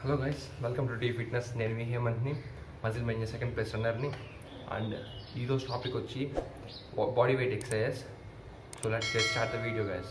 hello guys welcome to T fitness నేను మీ హేమంత్ని మజిల్ మెయిన్ సెకండ్ ప్లేస్ రన్నర్ని అండ్ ఈరోజు టాపిక్ వచ్చి body weight exercise so let's get start the video guys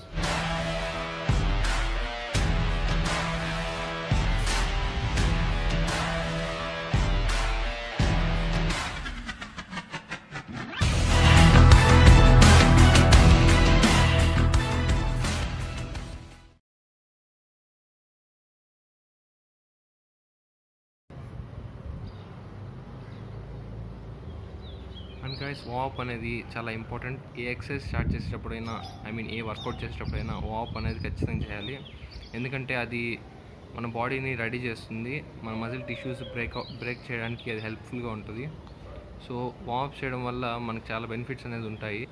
and guys వాప్ అనేది చాలా ఇంపార్టెంట్ ఏ ఎక్సర్సైజ్ స్టార్ట్ చేసేటప్పుడైనా ఐ మీన్ ఏ వర్కౌట్ చేసేటప్పుడైనా వాప్ అనేది ఖచ్చితంగా చేయాలి ఎందుకంటే అది మన బాడీని రెడీ చేస్తుంది మన మజిల్ టిష్యూస్ బ్రేక్ బ్రేక్ చేయడానికి అది హెల్ప్ఫుల్గా ఉంటుంది సో వాప్ చేయడం వల్ల మనకు చాలా బెనిఫిట్స్ అనేది ఉంటాయి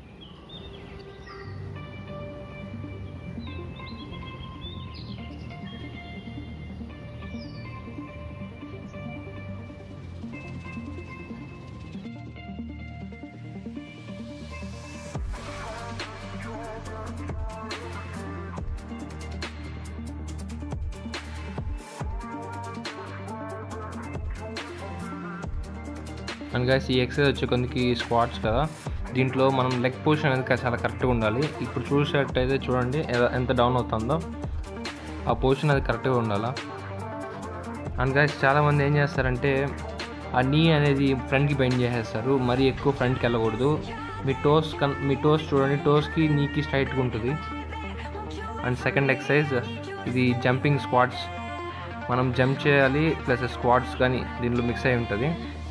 అండ్ గైస్ ఈ ఎక్సర్సైజ్ వచ్చే కొందికి స్క్వాట్స్ కదా దీంట్లో మనం లెగ్ పొజిషన్ అనేది కా- చాలా కరెక్ట్గా ఉండాలి ఇప్పుడు చూసేటట్టయితే చూడండి ఎ- ఎంత డౌన్ అవుతుందో ఆ పొజిషన్ అది కరెక్ట్గా ఉండాలా అండ్ గైస్ చాలామంది ఏం చేస్తారంటే ఆ నీ అనేది ఫ్రంట్కి బెండ్ చేసేస్తారు మరీ ఎక్కువ ఫ్రంట్కి వెళ్ళకూడదు మీ టోస్ కన్ మీ టోస్ చూడండి టోస్కి నీకి స్ట్రైట్గా ఉంటుంది అండ్ సెకండ్ ఎక్సర్సైజ్ ఇది జంపింగ్ స్క్వాడ్స్ మనం జంప్ చేయాలి ప్లస్ స్క్వాడ్స్ కానీ దీనిలో మిక్స్ అయి ఉంటుంది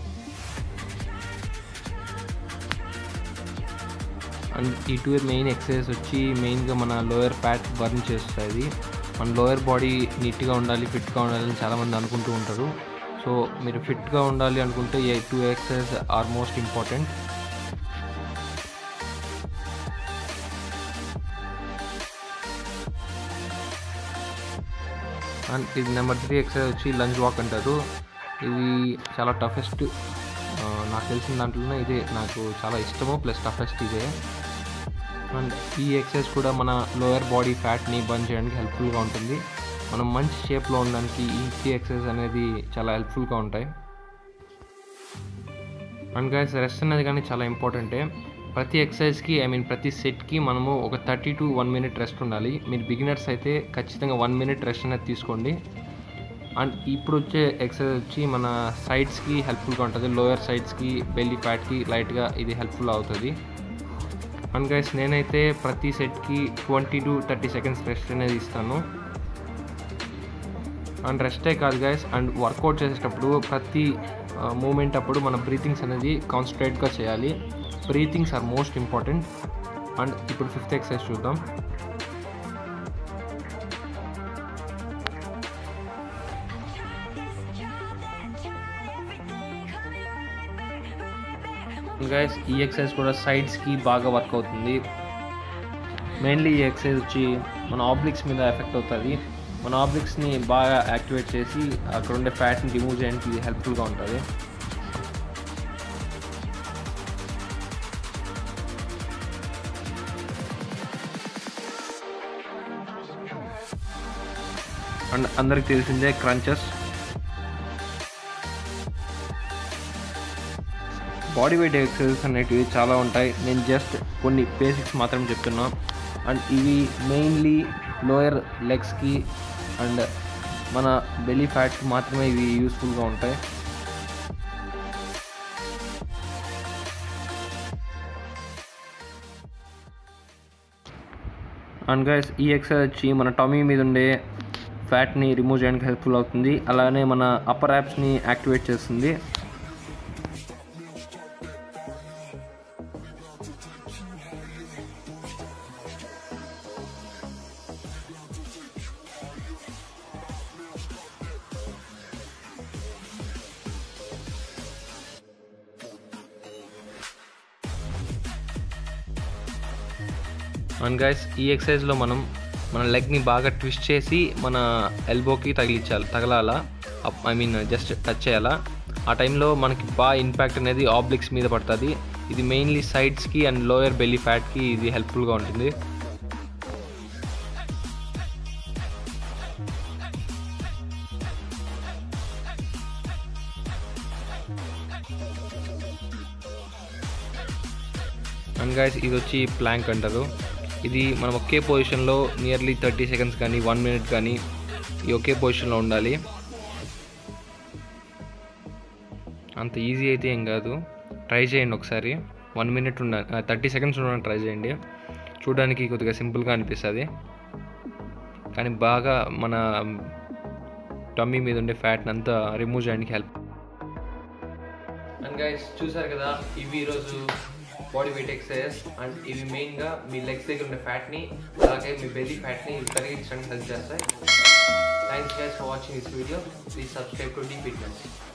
అండ్ ఈ టూ మెయిన్ ఎక్సర్సైజ్ వచ్చి మెయిన్గా మన లోయర్ ఫ్యాట్ బర్న్ చేస్తుంది మన లోయర్ బాడీ నీట్గా ఉండాలి ఫిట్గా ఉండాలి అని చాలామంది అనుకుంటూ ఉంటారు సో మీరు ఫిట్గా ఉండాలి అనుకుంటే ఈ two exercise are most important and ఇది నెంబర్ త్రీ ఎక్సర్సైజ్ వచ్చి లంచ్ వాక్ అంటారు ఇది చాలా టఫెస్ట్ నాకు తెలిసిన దాంట్లోనే ఇదే నాకు చాలా ఇష్టము ప్లస్ టఫెస్ట్ ఇదే అండ్ ఈ ఎక్సర్సైజ్ కూడా మన లోయర్ బాడీ ఫ్యాట్ని బర్న్ చేయడానికి హెల్ప్ఫుల్గా ఉంటుంది మనం మంచి షేప్లో ఉండడానికి ఈ త్రీ ఎక్సర్సైజ్ అనేది చాలా హెల్ప్ఫుల్గా ఉంటాయి అండ్ గైస్ రెస్ట్ అనేది కానీ చాలా ఇంపార్టెంటే ప్రతి ఎక్సర్సైజ్కి ఐ మీన్ ప్రతి సెట్కి మనము ఒక thirty to one minute rest ఉండాలి మీరు బిగినర్స్ అయితే ఖచ్చితంగా వన్ మినిట్ రెస్ట్ అనేది తీసుకోండి అండ్ ఇప్పుడు వచ్చే ఎక్సర్సైజ్ వచ్చి మన సైడ్స్కి హెల్ప్ఫుల్గా ఉంటుంది లోయర్ సైడ్స్కి బెల్లీ ఫ్యాట్కి లైట్గా ఇది హెల్ప్ఫుల్ అవుతుంది అండ్ గైస్ నేనైతే ప్రతి సెట్కి twenty to thirty seconds rest అనేది ఇస్తాను అండ్ రెస్టే కాదు గైస్ అండ్ వర్కౌట్ చేసేటప్పుడు ప్రతి మూమెంట్ అప్పుడు మన బ్రీతింగ్స్ అనేది కాన్సన్ట్రేట్గా చేయాలి breathings are most important and ఇప్పుడు ఫిఫ్త్ ఎక్సర్సైజ్ చూద్దాం గైస్ ఈ ఎక్సర్సైజ్ కూడా సైడ్స్కి బాగా వర్క్ అవుతుంది మెయిన్లీ ఈ ఎక్సర్సైజ్ వచ్చి మన ఆబ్లిక్స్ మీద ఎఫెక్ట్ అవుతుంది మన ఆబ్లిక్స్ని బాగా యాక్టివేట్ చేసి అక్కడ ఉండే ఫ్యాట్ని రిమూవ్ చేయడానికి ఇది హెల్ప్ఫుల్గా ఉంటుంది అండ్ అందరికి తెలిసిందే క్రంచెస్ బాడీ వెయిట్ ఎక్సర్సైజెస్ అనేటివి చాలా ఉంటాయి నేను జస్ట్ కొన్ని బేసిక్స్ మాత్రం చెప్తున్నా అండ్ ఇవి మెయిన్లీ లోయర్ లెగ్స్కి అండ్ మన బెల్లీ ఫ్యాట్కి మాత్రమే ఇవి యూస్ఫుల్గా ఉంటాయి అండ్ గైస్ ఈ ఎక్సర్సైజ్ వచ్చి మన టమీ మీద ఉండే ఫ్యాట్ని రిమూవ్ చేయడానికి హెల్ప్ఫుల్ అవుతుంది అలానే మన అప్పర్ యాప్స్ని యాక్టివేట్ చేస్తుంది అండ్ గైస్ ఈ ఎక్సర్సైజ్లో మనం మన లెగ్ని బాగా ట్విస్ట్ చేసి మన ఎల్బోకి తగిలించాలి తగలాలా ఐ మీన్ జస్ట్ టచ్ చేయాలా ఆ టైంలో మనకి బాగా ఇంపాక్ట్ అనేది ఆబ్లిక్స్ మీద పడుతుంది ఇది మెయిన్లీ సైడ్స్కి అండ్ లోయర్ బెల్లీ ఫ్యాట్కి ఇది హెల్ప్ఫుల్గా ఉంటుంది అండ్ గైస్ ఇది వచ్చి ప్లాంక్ అంటారు ఇది మనం ఒకే పొజిషన్లో నియర్లీ థర్టీ సెకండ్స్ కానీ వన్ మినిట్ కానీ ఈ ఒకే పొజిషన్లో ఉండాలి అంత ఈజీ అయితే ఏం కాదు ట్రై చేయండి ఒకసారి వన్ మినిట్ ఉండ థర్టీ సెకండ్స్ ఉండడానికి ట్రై చేయండి చూడడానికి కొద్దిగా సింపుల్గా అనిపిస్తుంది కానీ బాగా మన టమ్మీ మీద ఉండే ఫ్యాట్ని అంతా రిమూవ్ చేయడానికి హెల్ప్ అండ్ గైస్ చూసారు కదా ఇవి ఈరోజు బాడీ వెయిట్ ఎక్సర్సైజ్ అండ్ ఇవి మెయిన్గా మీ లెగ్స్ దగ్గర ఉన్న ఫ్యాట్ని అలాగే మీ బెల్లీ ఫ్యాట్ని ఇవి కరిగించడానికి హెల్ప్ చేస్తాయి thanks guys for watching this video please subscribe to D fitness